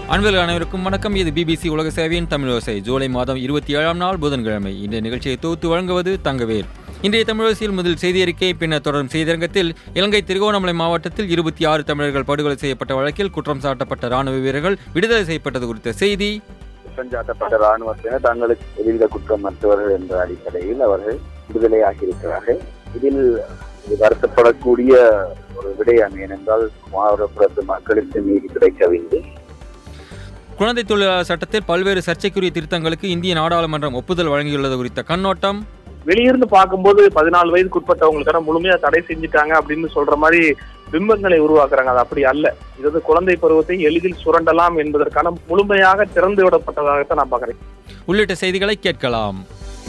அன்பர்கள் அனைவருக்கும் வணக்கம் இது பிபிசி உலக சேவையின் தமிழோசை ஜூலை மாதம் இருபத்தி ஏழாம் நாள் புதன்கிழமை இந்த நிகழ்ச்சியை தொகுத்து வழங்குவது தங்கவேல் இன்றைய தமிழோசையில் முதல் செய்தி அறிக்கை பின்னர் தொடரும் செய்தியரங்கத்தில் இலங்கை திருகோணமலை மாவட்டத்தில் இருபத்தி ஆறு தமிழர்கள் படுகொலை செய்யப்பட்ட வழக்கில் குற்றம் சாட்டப்பட்ட ராணுவ வீரர்கள் விடுதலை செய்யப்பட்டது குறித்த செய்தி குற்றஞ்சாட்டப்பட்ட ராணுவத்தினர் தங்களுக்கு எவ்வித குற்றம் மற்றவர்கள் என்ற அடிப்படையில் அவர்கள் விடுதலையாகியிருக்கிறார்கள் இதில் இது வருத்தப்படக்கூடிய ஒரு விடயம் ஏனென்றால் மாவட்டப்புறத்து மக்களுக்கு நீதி கிடைக்கவில்லை குழந்தை தொழிலாளர் சட்டத்தில் பல்வேறு சர்ச்சைக்குரிய திருத்தங்களுக்கு இந்திய நாடாளுமன்றம் ஒப்புதல் வழங்கியுள்ளது குறித்த கண்ணோட்டம் வெளியிருந்து பார்க்கும்போது பதினாலு வயதுக்குட்பட்டவங்களுக்கான முழுமையா தடை செஞ்சுட்டாங்க அப்படின்னு சொல்ற மாதிரி பிம்பங்களை உருவாக்குறாங்க அது அப்படி அல்ல இது வந்து குழந்தை பருவத்தை எளிதில் சுரண்டலாம் என்பதற்கான முழுமையாக திறந்து விடப்பட்டதாகத்தான் நான் பாக்குறேன் உள்ளிட்ட செய்திகளை கேட்கலாம்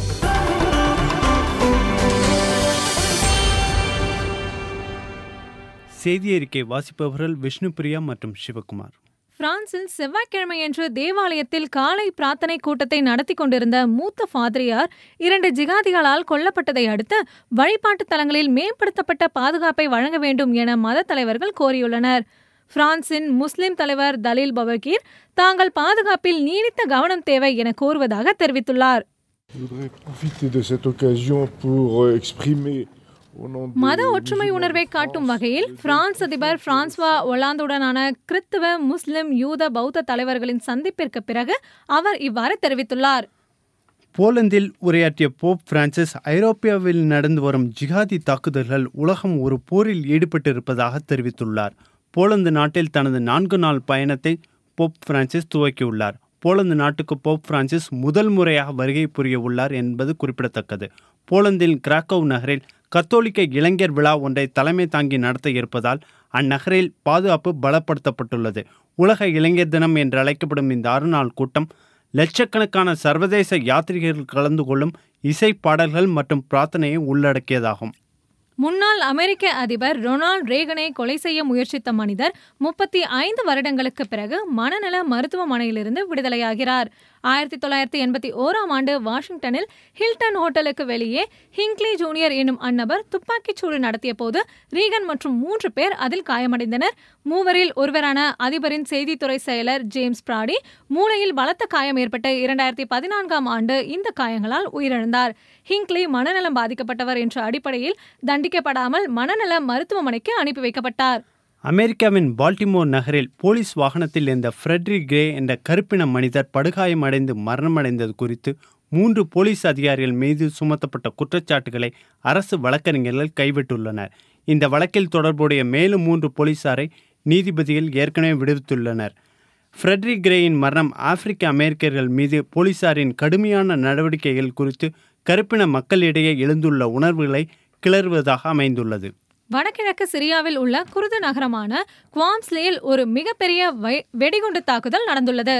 செய்தி அறிக்கை வாசிப்பவர்கள் விஷ்ணுபிரியா மற்றும் சிவகுமார் பிரான்சில் செவ்வாய்க்கிழமையன்று தேவாலயத்தில் காலை பிரார்த்தனை கூட்டத்தை நடத்தி கொண்டிருந்த மூத்த ஃபாதிரியார் இரண்டு ஜிகாதிகளால் கொல்லப்பட்டதை அடுத்து வழிபாட்டு தலங்களில் மேம்படுத்தப்பட்ட பாதுகாப்பை வழங்க வேண்டும் என மத தலைவர்கள் கோரியுள்ளனர் பிரான்சின் முஸ்லிம் தலைவர் தலீல் பவகீர் தாங்கள் பாதுகாப்பில் நீடித்த கவனம் தேவை என கோருவதாக தெரிவித்துள்ளார் Je voudrais profiter de cette occasion pour euh, exprimer au nom des மத ஒற்றுமை musulmans உணர்வை de காட்டும் France, வகையில் le பிரான்ஸ் அதிபர் பிரான்ஸ்வா ஒலாந்துடனான கிறித்துவ முஸ்லிம் யூத பௌத்த தலைவர்களின் சந்திப்பிற்கு பிறகு அவர் இவ்வாறு தெரிவித்துள்ளார் போலந்தில் உரையாற்றிய போப் பிரான்சிஸ் ஐரோப்பியாவில் நடந்து வரும் ஜிகாதி தாக்குதல்கள் உலகம் ஒரு போரில் ஈடுபட்டிருப்பதாக தெரிவித்துள்ளார் போலந்து நாட்டில் தனது நான்கு நாள் பயணத்தை போப் பிரான்சிஸ் துவக்கியுள்ளார் போலந்து நாட்டுக்கு போப் பிரான்சிஸ் முதல் முறையாக வருகை புரிய உள்ளார் என்பது குறிப்பிடத்தக்கது போலந்தில் கிராக்கோவ் நகரில் கத்தோலிக்க இளைஞர் விழா ஒன்றை தலைமை தாங்கி நடத்த இருப்பதால் அந்நகரில் பாதுகாப்பு பலப்படுத்தப்பட்டுள்ளது உலக இளைஞர் தினம் என்று அழைக்கப்படும் இந்த ஆறு நாள் கூட்டம் லட்சக்கணக்கான சர்வதேச யாத்ரீகர்கள் கலந்து கொள்ளும் இசை பாடல்கள் மற்றும் பிரார்த்தனையை உள்ளடக்கியதாகும் முன்னாள் அமெரிக்க அதிபர் ரொனால்ட் ரேகனை கொலை செய்ய முயற்சித்த மனிதர் முப்பத்தி ஐந்து வருடங்களுக்கு பிறகு மனநல மருத்துவமனையிலிருந்து விடுதலையாகிறார் ஆயிரத்தி தொள்ளாயிரத்தி எண்பத்தி ஓராம் ஆண்டு வாஷிங்டனில் ஹில்டன் ஹோட்டலுக்கு வெளியே ஹிங்க்லி ஜூனியர் என்னும் அந்நபர் துப்பாக்கிச்சூடு நடத்திய போது ரீகன் மற்றும் மூன்று பேர் அதில் காயமடைந்தனர் மூவரில் ஒருவரான அதிபரின் செய்தித்துறை செயலர் ஜேம்ஸ் பிராடி மூளையில் பலத்த காயம் ஏற்பட்டு இரண்டாயிரத்தி பதினான்காம் ஆண்டு இந்த காயங்களால் உயிரிழந்தார் ஹிங்க்லி மனநலம் பாதிக்கப்பட்டவர் என்ற அடிப்படையில் தண்டிக்கப்படாமல் மனநல மருத்துவமனைக்கு அனுப்பி வைக்கப்பட்டார் அமெரிக்காவின் பால்டிமோர் நகரில் போலீஸ் வாகனத்தில் இருந்த ஃப்ரெட்ரிக் கிரே என்ற கருப்பின மனிதர் படுகாயமடைந்து மரணமடைந்தது குறித்து மூன்று போலீஸ் அதிகாரிகள் மீது சுமத்தப்பட்ட குற்றச்சாட்டுகளை அரசு வழக்கறிஞர்கள் கைவிட்டுள்ளனர் இந்த வழக்கில் தொடர்புடைய மேலும் மூன்று போலீசாரை நீதிபதிகள் ஏற்கனவே விடுவித்துள்ளனர் ஃப்ரெட்ரிக் கிரேயின் மரணம் ஆப்பிரிக்க அமெரிக்கர்கள் மீது போலீசாரின் கடுமையான நடவடிக்கைகள் குறித்து கருப்பின மக்களிடையே எழுந்துள்ள உணர்வுகளை கிளறுவதாக அமைந்துள்ளது வடகிழக்கு சிரியாவில் உள்ள குருது நகரமான குவாம்ஸ்லேயில் ஒரு மிகப்பெரிய வை- வெடிகுண்டு தாக்குதல் நடந்துள்ளது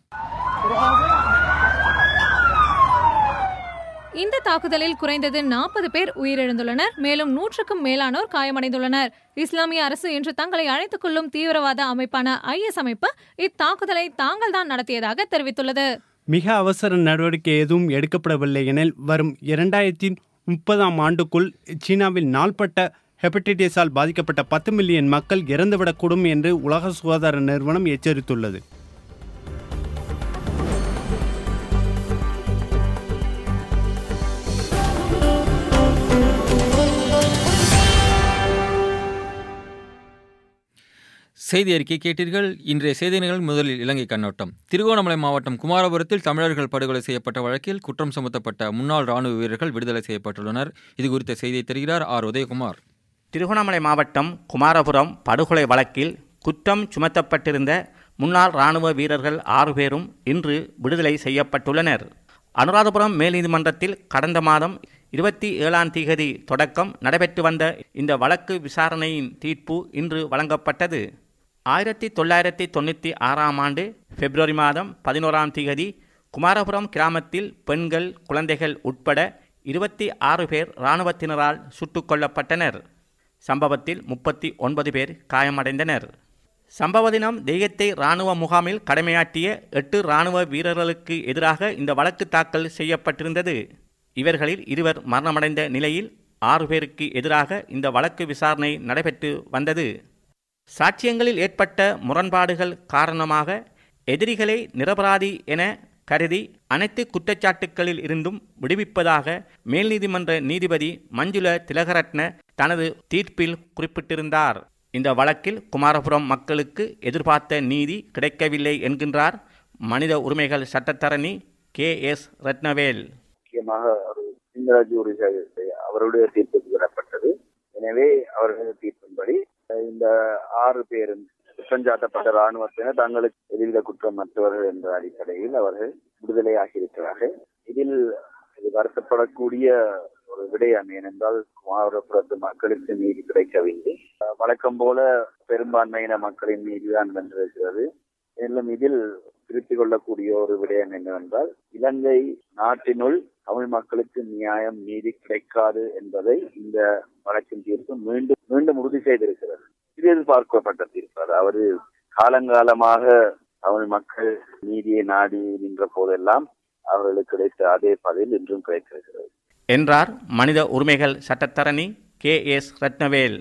இந்த தாக்குதலில் குறைந்தது நாற்பது பேர் உயிரிழந்துள்ளனர் மேலும் நூற்றுக்கும் மேலானோர் காயமடைந்துள்ளனர் இஸ்லாமிய அரசு என்று தங்களை அழைத்துக் கொள்ளும் தீவிரவாத அமைப்பான ஐஎஸ் அமைப்பு இத்தாக்குதலை தாங்கள்தான் நடத்தியதாக தெரிவித்துள்ளது மிக அவசர நடவடிக்கை எதுவும் எடுக்கப்படவில்லை எனில் வரும் இரண்டாயிரத்தி முப்பதாம் ஆண்டுக்குள் சீனாவில் நாள்பட்ட ஹெப்படைட்டிஸால் பாதிக்கப்பட்ட பத்து மில்லியன் மக்கள் இறந்துவிடக்கூடும் என்று உலக சுகாதார நிறுவனம் எச்சரித்துள்ளது செய்தி அறிக்கை கேட்டீர்கள் இன்றைய செய்திகள் முதலில் இலங்கை கண்ணோட்டம் திருகோணமலை மாவட்டம் குமாரபுரத்தில் தமிழர்கள் படுகொலை செய்யப்பட்ட வழக்கில் குற்றம் சுமத்தப்பட்ட முன்னாள் ராணுவ வீரர்கள் விடுதலை செய்யப்பட்டுள்ளனர் இது குறித்த செய்தியை தருகிறார் ஆர் உதயகுமார் திருகோணமலை மாவட்டம் குமாரபுரம் படுகொலை வழக்கில் குற்றம் சுமத்தப்பட்டிருந்த முன்னாள் இராணுவ வீரர்கள் ஆறு பேரும் இன்று விடுதலை செய்யப்பட்டுள்ளனர் அனுராதபுரம் மேல்நீதிமன்றத்தில் கடந்த மாதம் இருபத்தி ஏழாம் திகதி தொடக்கம் நடைபெற்று வந்த இந்த வழக்கு விசாரணையின் தீர்ப்பு இன்று வழங்கப்பட்டது ஆயிரத்தி தொள்ளாயிரத்தி தொண்ணூற்றி ஆறாம் ஆண்டு பிப்ரவரி மாதம் பதினோராம் திகதி குமாரபுரம் கிராமத்தில் பெண்கள் குழந்தைகள் உட்பட இருபத்தி ஆறு பேர் இராணுவத்தினரால் சுட்டுக் கொல்லப்பட்டனர் சம்பவத்தில் முப்பத்தி ஒன்பது பேர் காயமடைந்தனர் சம்பவ தினம் தெய்யத்தை இராணுவ முகாமில் கடமையாற்றிய எட்டு இராணுவ வீரர்களுக்கு எதிராக இந்த வழக்கு தாக்கல் செய்யப்பட்டிருந்தது இவர்களில் இருவர் மரணமடைந்த நிலையில் ஆறு பேருக்கு எதிராக இந்த வழக்கு விசாரணை நடைபெற்று வந்தது சாட்சியங்களில் ஏற்பட்ட முரண்பாடுகள் காரணமாக எதிரிகளை நிரபராதி என கருதி அனைத்து குற்றச்சாட்டுக்களில் இருந்தும் விடுவிப்பதாக மேல் நீதிமன்ற நீதிபதி மஞ்சுள திலகரட்ன தனது தீர்ப்பில் குறிப்பிட்டிருந்தார் இந்த வழக்கில் குமாரபுரம் மக்களுக்கு எதிர்பார்த்த நீதி கிடைக்கவில்லை என்கின்றார் மனித உரிமைகள் சட்டத்தரணி கே எஸ் ரத்னவேல் முக்கியமாக ஒரு சிங்கள ஜூரிகள் அவருடைய தீர்ப்புக்கு விடப்பட்டது எனவே அவர்கள் தீர்ப்பின்படி இந்த ஆறு பேரும் குற்றஞ்சாட்டப்பட்ட ராணுவத்தினர் தங்களுக்கு எதிர்வித குற்றம் மற்றவர்கள் என்ற அடிப்படையில் அவர்கள் விடுதலையாகி இருக்கிறார்கள் இதில் இது வருத்தப்படக்கூடிய ஒரு விடயம் ஏனென்றால் மாவட்டப்புறத்து மக்களுக்கு நீதி கிடைக்கவில்லை வழக்கம் போல பெரும்பான்மையின மக்களின் நீதிதான் வென்றிருக்கிறது மேலும் இதில் திருத்திக் கொள்ளக்கூடிய ஒரு விடயம் என்னவென்றால் இலங்கை நாட்டினுள் தமிழ் மக்களுக்கு நியாயம் நீதி கிடைக்காது என்பதை இந்த வழக்கின் தீர்ப்பு மீண்டும் மீண்டும் உறுதி செய்திருக்கிறது இது எதிர்பார்க்கப்பட்ட தீர்ப்பு அதாவது காலங்காலமாக தமிழ் மக்கள் நீதியை நாடி நின்ற போதெல்லாம் அவர்களுக்கு கிடைத்த அதே பதில் இன்றும் கிடைத்திருக்கிறது என்றார் மனித உரிமைகள் சட்டத்தரணி K S Rathnavel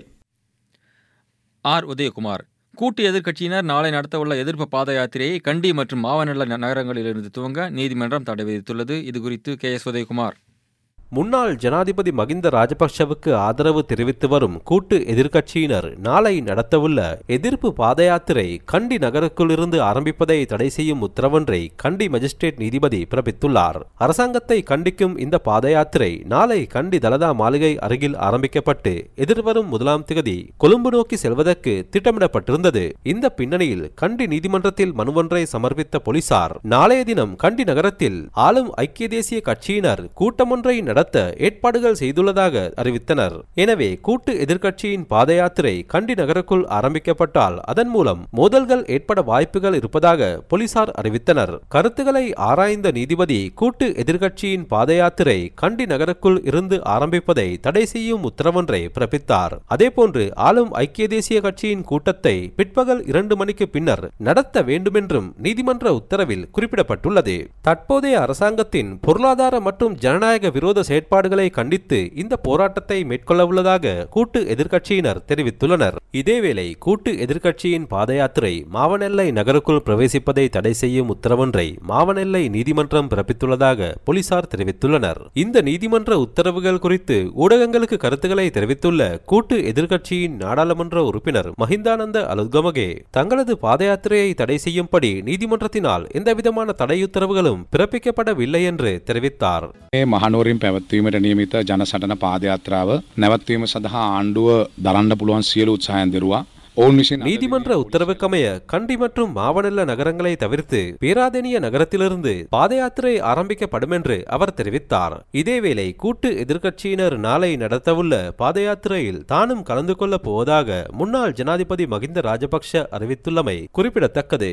R Udayakumar கூட்டு எதிர்க்கட்சியினர் நாளை நடத்தவுள்ள எதிர்ப்பு பாத யாத்திரையை கண்டி மற்றும் மாவனல்ல நகரங்களிலிருந்து துவங்க நீதிமன்றம் தடை விதித்துள்ளது இது குறித்து கே எஸ் உதயகுமார் முன்னாள் ஜனாதிபதி மகிந்த ராஜபக்ஷவுக்கு ஆதரவு தெரிவித்து வரும் கூட்டு எதிர்க்கட்சியினர் நாளை நடத்தவுள்ள எதிர்ப்பு பாத யாத்திரை கண்டி நகருக்குள் இருந்து ஆரம்பிப்பதை தடை செய்யும் உத்தரவொன்றை கண்டி மஜிஸ்ட்ரேட் நீதிபதி பிறப்பித்துள்ளார் அரசாங்கத்தை கண்டிக்கும் இந்த பாத யாத்திரை நாளை கண்டி தலதா மாளிகை அருகில் ஆரம்பிக்கப்பட்டு எதிர்வரும் முதலாம் திகதி கொழும்பு நோக்கி செல்வதற்கு திட்டமிடப்பட்டிருந்தது இந்த பின்னணியில் கண்டி நீதிமன்றத்தில் மனுவொன்றை சமர்ப்பித்த போலீசார் நாளைய தினம் கண்டி நகரத்தில் ஆளும் ஐக்கிய தேசிய கட்சியினர் கூட்டமொன்றை நடத்த ஏற்பாடுகள் செய்துள்ளதாக அறிவித்தனர் எனவே கூட்டு எதிர்க்கட்சியின் பாத யாத்திரை கண்டி நகருக்குள் ஆரம்பிக்கப்பட்டால் அதன் மூலம் மோதல்கள் ஏற்பட வாய்ப்புகள் இருப்பதாக போலீசார் அறிவித்தனர் கருத்துக்களை ஆராய்ந்த நீதிபதி கூட்டு எதிர்க்கட்சியின் பாத யாத்திரை கண்டி நகருக்குள் இருந்து ஆரம்பிப்பதை தடை செய்யும் உத்தரவொன்றை பிறப்பித்தார் அதேபோன்று ஆளும் ஐக்கிய தேசிய கட்சியின் கூட்டத்தை பிற்பகல் இரண்டு மணிக்கு பின்னர் நடத்த வேண்டுமென்றும் நீதிமன்ற உத்தரவில் குறிப்பிடப்பட்டுள்ளது தற்போதைய அரசாங்கத்தின் பொருளாதார மற்றும் ஜனநாயக விரோத செயற்பாடுகளை கண்டித்து இந்த போராட்டத்தை மேற்கொள்ள உள்ளதாக கூட்டு எதிர்க்கட்சியினர் தெரிவித்துள்ளனர் இதேவேளை கூட்டு எதிர்க்கட்சியின் பாத யாத்திரை மாவனெல்லை நகருக்குள் பிரவேசிப்பதை தடை செய்யும் உத்தரவொன்றை மாவனெல்லை நீதிமன்றம் பிறப்பித்துள்ளதாக போலீசார் தெரிவித்துள்ளனர் இந்த நீதிமன்ற உத்தரவுகள் குறித்து ஊடகங்களுக்கு கருத்துக்களை தெரிவித்துள்ள கூட்டு எதிர்க்கட்சியின் நாடாளுமன்ற உறுப்பினர் மஹிந்தானந்த அலுத்கமகே தங்களது பாத யாத்திரையை தடை செய்யும்படி நீதிமன்றத்தினால் எந்தவிதமான தடையுத்தரவுகளும் பிறப்பிக்கப்படவில்லை என்று தெரிவித்தார் ඒ මහනුවරින් පැවැත්වීමට නියමිත ජනසටන පාදයාත්‍රාව නැවත්වීම සඳහා ආණ්ඩුව දරන්න පුළුවන් සියලු උත්සාහයන් දෙරුවා ඔවුන් විසින් நீதிமன்ற உத்தரவுக்கமைய கண்டி மற்றும் மாவனல்ல நகரங்களை தவிர்த்து பேராதெனிய நகரத்திலிருந்து பாத யாத்திரை ஆரம்பிக்கப்படும் என்று அவர் தெரிவித்தார் இதேவேளை கூட்டு எதிர்க்கட்சியினர் நாளை நடத்தவுள்ள பாத யாத்திரையில் தானும் கலந்து கொள்ளப் போவதாக முன்னாள் ஜனாதிபதி மகிந்த ராஜபக்ஷ அறிவித்துள்ளமை குறிப்பிடத்தக்கது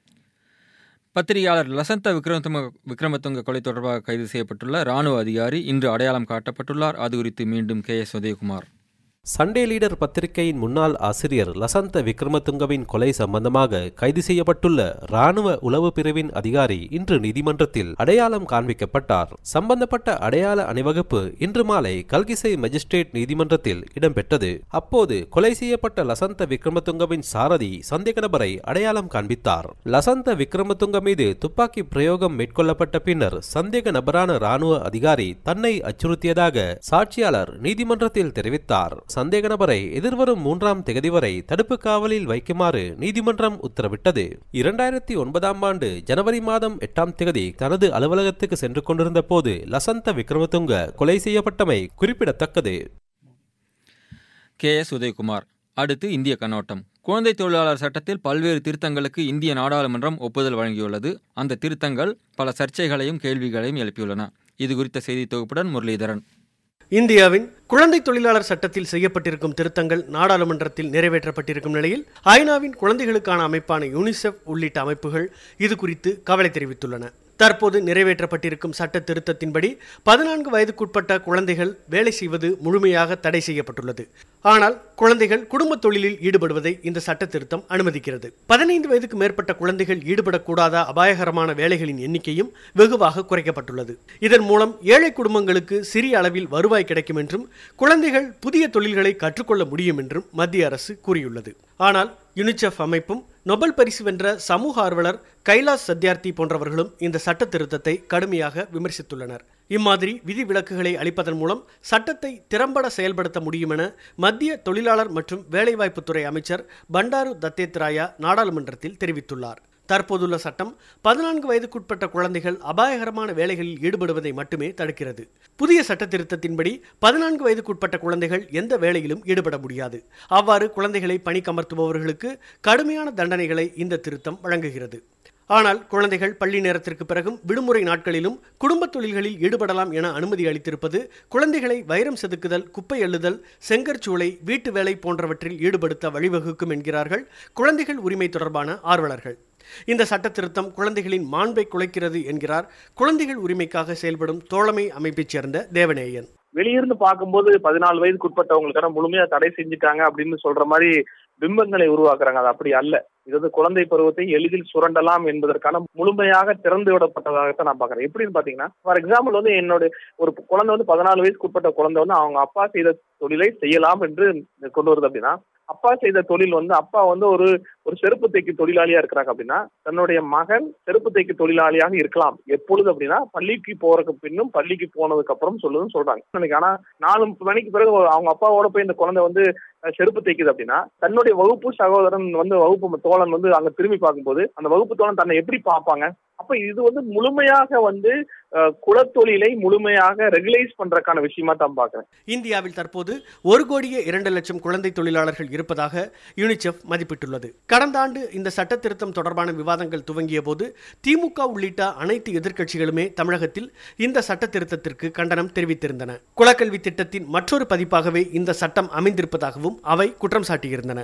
பத்திரிகையாளர் லசந்த விக்ரமதுங்க விக்ரமதுங்க கொலை தொடர்பாக கைது செய்யப்பட்டுள்ள ராணுவ அதிகாரி இன்று அடையாளம் காட்டப்பட்டுள்ளார் அது குறித்து மீண்டும் K S Udayakumar Sunday Leader பத்திரிகையின் முன்னாள் ஆசிரியர் லசந்த விக்ரமதுங்கவின் கொலை சம்பந்தமாக கைது செய்யப்பட்டுள்ள ராணுவ உளவு பிரிவின் அதிகாரி இன்று நீதிமன்றத்தில் அடையாளம் காண்பிக்கப்பட்டார் சம்பந்தப்பட்ட அடையாள அணிவகுப்பு இன்று மாலை கல்கிசை மஜிஸ்ட்ரேட் நீதிமன்றத்தில் இடம்பெற்றது அப்போது கொலை செய்யப்பட்ட லசந்த விக்ரமதுங்கவின் சாரதி சந்தேக நபரை அடையாளம் காண்பித்தார் லசந்த விக்ரமதுங்க மீது துப்பாக்கி பிரயோகம் மேற்கொள்ளப்பட்ட பின்னர் சந்தேக நபரான ராணுவ அதிகாரி தன்னை அச்சுறுத்தியதாக சாட்சியாளர் நீதிமன்றத்தில் தெரிவித்தார் சந்தேக நபரை எதிர்வரும் மூன்றாம் தேதி வரை தடுப்பு காவலில் வைக்குமாறு நீதிமன்றம் உத்தரவிட்டது இரண்டாயிரத்தி ஒன்பதாம் ஆண்டு ஜனவரி மாதம் எட்டாம் தேதி தனது அலுவலகத்துக்கு சென்று கொண்டிருந்த போது லசந்த விக்ரமதுங்க கொலை செய்யப்பட்டமை குறிப்பிடத்தக்கது கே எஸ் உதயகுமார் அடுத்து இந்திய கண்ணோட்டம் குழந்தை தொழிலாளர் சட்டத்தில் பல்வேறு திருத்தங்களுக்கு இந்திய நாடாளுமன்றம் ஒப்புதல் வழங்கியுள்ளது அந்த திருத்தங்கள் பல சர்ச்சைகளையும் கேள்விகளையும் எழுப்பியுள்ளன இது குறித்த செய்தி தொகுப்புடன் முரளிதரன் இந்தியாவின் குழந்தை தொழிலாளர் சட்டத்தில் செய்யப்பட்டிருக்கும் திருத்தங்கள் நாடாளுமன்றத்தில் நிறைவேற்றப்பட்டிருக்கும் நிலையில் ஐநாவின் குழந்தைகளுக்கான அமைப்பான யூனிசெஃப் உள்ளிட்ட அமைப்புகள் இது குறித்து கவலை தெரிவித்துள்ளன தற்போது நிறைவேற்றப்பட்டிருக்கும் சட்ட திருத்தத்தின்படி பதினான்கு வயதுக்குட்பட்ட குழந்தைகள் வேலை செய்வது முழுமையாக தடை செய்யப்பட்டுள்ளது ஆனால் குழந்தைகள் குடும்ப தொழிலில் ஈடுபடுவதை இந்த சட்ட திருத்தம் அனுமதிக்கிறது பதினைந்து வயதுக்கு மேற்பட்ட குழந்தைகள் ஈடுபடக்கூடாத அபாயகரமான வேலைகளின் எண்ணிக்கையும் வெகுவாக குறைக்கப்பட்டுள்ளது இதன் மூலம் ஏழை குடும்பங்களுக்கு சிறிய அளவில் வருவாய் கிடைக்கும் என்றும் குழந்தைகள் புதிய தொழில்களை கற்றுக்கொள்ள முடியும் என்றும் மத்திய அரசு கூறியுள்ளது ஆனால் யுனிசெஃப் அமைப்பும் நொபல் பரிசு வென்ற சமூக ஆர்வலர் கைலாஸ் சத்யார்த்தி போன்றவர்களும் இந்த சட்ட திருத்தத்தை கடுமையாக விமர்சித்துள்ளனர் இம்மாதிரி விதிவிலக்குகளை அளிப்பதன் மூலம் சட்டத்தை திறம்பட செயல்படுத்த முடியும் என மத்திய தொழிலாளர் மற்றும் வேலைவாய்ப்புத்துறை அமைச்சர் பண்டாரு தத்தேத்ராயா நாடாளுமன்றத்தில் தெரிவித்துள்ளார் தற்போதுள்ள சட்டம் பதினான்கு வயதுக்குட்பட்ட குழந்தைகள் அபாயகரமான வேலைகளில் ஈடுபடுவதை மட்டுமே தடுக்கிறது புதிய சட்ட திருத்தத்தின்படி பதினான்கு வயதுக்குட்பட்ட குழந்தைகள் எந்த வேலையிலும் ஈடுபட முடியாது அவ்வாறு குழந்தைகளை பணிக்கமர்த்துபவர்களுக்கு கடுமையான தண்டனைகளை இந்த திருத்தம் வழங்குகிறது ஆனால் குழந்தைகள் பள்ளி நேரத்திற்கு பிறகும் விடுமுறை நாட்களிலும் குடும்பத் தொழில்களில் ஈடுபடலாம் என அனுமதி அளித்திருப்பது குழந்தைகளை வைரம் செதுக்குதல் குப்பை அள்ளுதல் செங்கற்சூளை வீட்டு வேலை போன்றவற்றில் ஈடுபடுத்த வழிவகுக்கும் என்கிறார்கள் குழந்தைகள் உரிமை தொடர்பான ஆர்வலர்கள் இந்த சட்ட திருத்தம் குழந்தைகளின் மாண்பை குலைக்கிறது என்கிறார் குழந்தைகள் உரிமைக்காக செயல்படும் தோழமை அமைப்பைச் சேர்ந்த தேவநேயன் வெளியிருந்து பார்க்கும்போது பதினாலு வயதுக்கு உட்பட்டவங்களுக்கான முழுமையா தடை செஞ்சுட்டாங்க அப்படின்னு சொல்ற மாதிரி பிம்பங்களை உருவாக்குறாங்க அது அப்படி அல்ல இது வந்து குழந்தை பருவத்தை எளிதில் சுரண்டலாம் என்பதற்கான முழுமையாக திறந்து விடப்பட்டதாகத்தான் நான் பாக்குறேன் எப்படின்னு பாத்தீங்கன்னா ஃபார் எக்ஸாம்பிள் வந்து என்னோட ஒரு குழந்தை வந்து பதினாலு வயசுக்கு உட்பட்ட குழந்தை வந்து அவங்க அப்பா செய்த தொழிலை செய்யலாம் என்று கொண்டு வருது அப்படின்னா அப்பா செய்த தொழில் வந்து அப்பா வந்து ஒரு ஒரு செருப்பு தைக்கும் தொழிலாளியா இருக்கிறாங்க அப்படின்னா தன்னுடைய மகன் செருப்பு தைக்கும் தொழிலாளியாக இருக்கலாம் எப்பொழுது அப்படின்னா பள்ளிக்கு போறதுக்கு பின்னும் பள்ளிக்கு போனதுக்கு அப்புறம் சொல்லுதுன்னு சொல்றாங்க ஆனா நாலு மணிக்கு பிறகு அவங்க அப்பாவோட போய் இந்த குழந்தை வந்து செருப்பு தைக்குது அப்படின்னா தன்னுடைய வகுப்பு சகோதரன் வந்து வகுப்பு தோழன் வந்து அங்க திரும்பி பார்க்கும்போது அந்த வகுப்பு தோழன் தன்னை எப்படி பார்ப்பாங்க அப்ப இது வந்து முழுமையாக வந்து குலத்தொழிலை முழுமையாக ரெகுலைஸ் பண்றதுக்கான விஷயமா தான் பாக்குறேன் இந்தியாவில் தற்போது ஒரு கோடியே இரண்டு லட்சம் குழந்தை தொழிலாளர்கள் இருப்பதாக யூனிசெஃப் மதிப்பிட்டுள்ளது கடந்த ஆண்டு இந்த சட்ட திருத்தம் தொடர்பான விவாதங்கள் துவங்கிய போது திமுக உள்ளிட்ட அனைத்து எதிர்க்கட்சிகளுமே தமிழகத்தில் இந்த சட்ட திருத்தத்திற்கு கண்டனம் தெரிவித்திருந்தன குலக்கல்வி திட்டத்தின் மற்றொரு பதிப்பாகவே இந்த சட்டம் அமைந்திருப்பதாகவும் அவை குற்றம் சாட்டியிருந்தன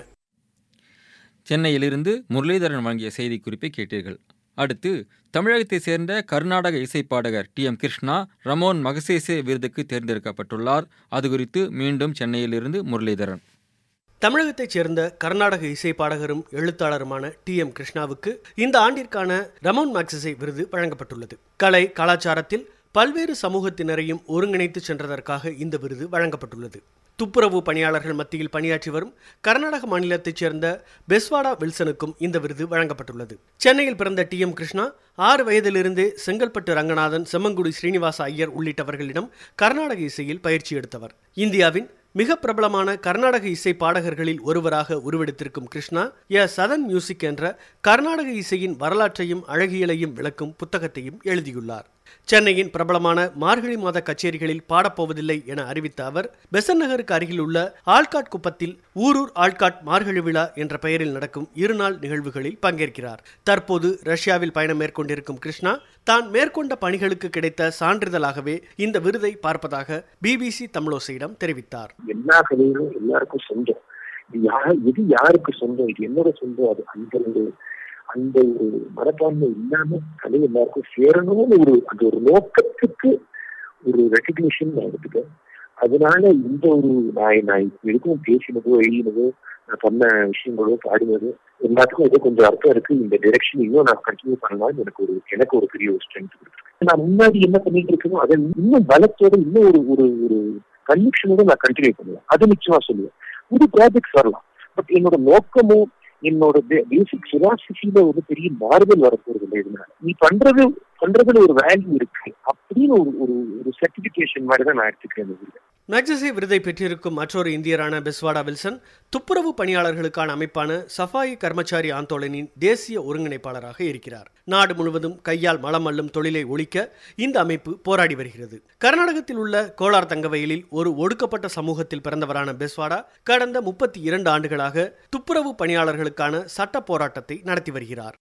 சென்னையிலிருந்து முரளிதரன் வழங்கிய செய்திக்குறிப்பை கேட்டீர்கள் அடுத்து தமிழகத்தைச் சேர்ந்த கர்நாடக இசைப்பாடகர் T M Krishna Ramon Magsaysay விருதுக்கு தேர்ந்தெடுக்கப்பட்டுள்ளார் அது குறித்து மீண்டும் சென்னையிலிருந்து முரளிதரன் தமிழகத்தைச் சேர்ந்த கர்நாடக இசை பாடகரும் எழுத்தாளருமான டி எம் கிருஷ்ணாவுக்கு இந்த ஆண்டிற்கான ரமோன் மேக்சிசை விருது வழங்கப்பட்டுள்ளது கலை கலாச்சாரத்தில் பல்வேறு சமூகத்தினரையும் ஒருங்கிணைத்து சென்றதற்காக இந்த விருது வழங்கப்பட்டுள்ளது துப்புரவு பணியாளர்கள் மத்தியில் பணியாற்றி வரும் கர்நாடக மாநிலத்தைச் சேர்ந்த பெஸ்வாடா வில்சனுக்கும் இந்த விருது வழங்கப்பட்டுள்ளது சென்னையில் பிறந்த டி எம் கிருஷ்ணா ஆறு வயதிலிருந்தே செங்கல்பட்டு ரங்கநாதன் செம்மங்குடி ஸ்ரீனிவாச ஐயர் உள்ளிட்டவர்களிடம் கர்நாடக இசையில் பயிற்சி எடுத்தவர் இந்தியாவின் மிக பிரபலமான கர்நாடக இசை பாடகர்களில் ஒருவராக உருவெடுத்திருக்கும் கிருஷ்ணா எ சதன் மியூசிக் என்ற கர்நாடக இசையின் வரலாற்றையும் அழகியலையும் விளக்கும் புத்தகத்தையும் எழுதியுள்ளார் சென்னையின் பிரபலமான மார்கழி மாத கச்சேரிகளில் பாடப்போவதில்லை என அறிவித்த அவர் பெசன் நகருக்கு அருகில் உள்ள ஆல்காட் குப்பத்தில் ஊரூர் ஆல்காட் மார்கழி விழா என்ற பெயரில் நடக்கும் இருநாள் நிகழ்வுகளில் பங்கேற்கிறார் தற்போது ரஷ்யாவில் பயணம் மேற்கொண்டிருக்கும் கிருஷ்ணா தான் மேற்கொண்ட பணிகளுக்கு கிடைத்த சான்றிதழாகவே இந்த விருதை பார்ப்பதாக பிபிசி தமிழோசையிடம் தெரிவித்தார் எல்லா கலைகளும் எல்லாருக்கும் சொந்தம் யார் இது யாருக்கு சொந்தம் இது என்னோட சொந்தம் அது அந்த ஒரு அந்த ஒரு மனப்பான்மை இல்லாம கலை எல்லாருக்கும் சேரணும்னு ஒரு அந்த ஒரு நோக்கத்துக்கு ஒரு ரெக்கக்னிஷன் நான் எடுத்துட்டேன் அதனால இந்த ஒரு நான் நான் எதுக்கும் பேசினதோ எழுதினதோ நான் பண்ண விஷயங்களோ பாடினதோ எல்லாத்துக்கும் ஏதோ கொஞ்சம் அர்த்தம் இருக்கு இந்த டைரக்ஷன் இன்னும் நான் கண்டினியூ பண்ணலாம்னு எனக்கு ஒரு எனக்கு ஒரு பெரிய ஒரு ஸ்ட்ரென்த் கொடுத்துருக்கு நான் முன்னாடி என்ன பண்ணிட்டு இருக்கேனோ அதை இன்னும் பலத்தோட இன்னும் ஒரு ஒரு ஒரு கன்விக்ஷனோட நான் கண்டினியூ பண்ணுவேன் அது நிச்சயமா சொல்லுவேன் புது ப்ராஜெக்ட்ஸ் வரலாம் பட் என்னோட நோக்கமும் என்னோட பேசிக் பிலாசபில ஒரு பெரிய மாறுதல் வரப்போறது இல்லை இதனால நீ பண்றது பண்றதுல ஒரு வேல்யூ இருக்கு அப்படின்னு ஒரு ஒரு ஒரு சர்டிபிகேஷன் மாதிரி தான் நான் எடுத்துக்கிறேன் மேக்சசே விருதை பெற்றிருக்கும் மற்றொரு இந்தியரான பெஸ்வாடா வில்சன் துப்புரவு பணியாளர்களுக்கான அமைப்பான சஃபாயி கர்மச்சாரி ஆந்தோலனின் தேசிய ஒருங்கிணைப்பாளராக இருக்கிறார் நாடு முழுவதும் கையால் மலம் அள்ளும் தொழிலை ஒழிக்க இந்த அமைப்பு போராடி வருகிறது கர்நாடகத்தில் உள்ள கோலார் தங்கவயலில் ஒரு ஒடுக்கப்பட்ட சமூகத்தில் பிறந்தவரான பெஸ்வாடா கடந்த முப்பத்தி இரண்டு ஆண்டுகளாக துப்புரவு பணியாளர்களுக்கான சட்ட போராட்டத்தை நடத்தி வருகிறார்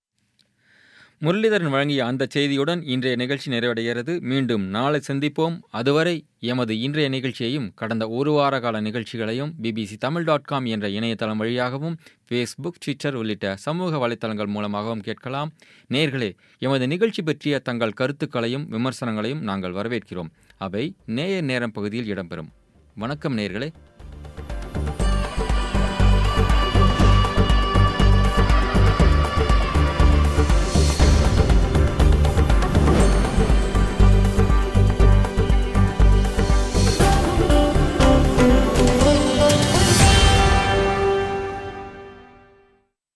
முரளிதரன் வழங்கிய அந்த செய்தியுடன் இன்றைய நிகழ்ச்சி நிறைவடைகிறது மீண்டும் நாளை சந்திப்போம் அதுவரை எமது இன்றைய நிகழ்ச்சியையும் கடந்த ஒரு வார கால நிகழ்ச்சிகளையும் பிபிசி தமிழ் டாட் காம் என்ற இணையதளம் வழியாகவும் ஃபேஸ்புக் ட்விட்டர் உள்ளிட்ட சமூக வலைத்தளங்கள் மூலமாகவும் கேட்கலாம் நேர்களே எமது நிகழ்ச்சி பற்றிய தங்கள் கருத்துக்களையும் விமர்சனங்களையும் நாங்கள் வரவேற்கிறோம் அவை நேய நேரம் பகுதியில் இடம்பெறும் வணக்கம் நேர்களே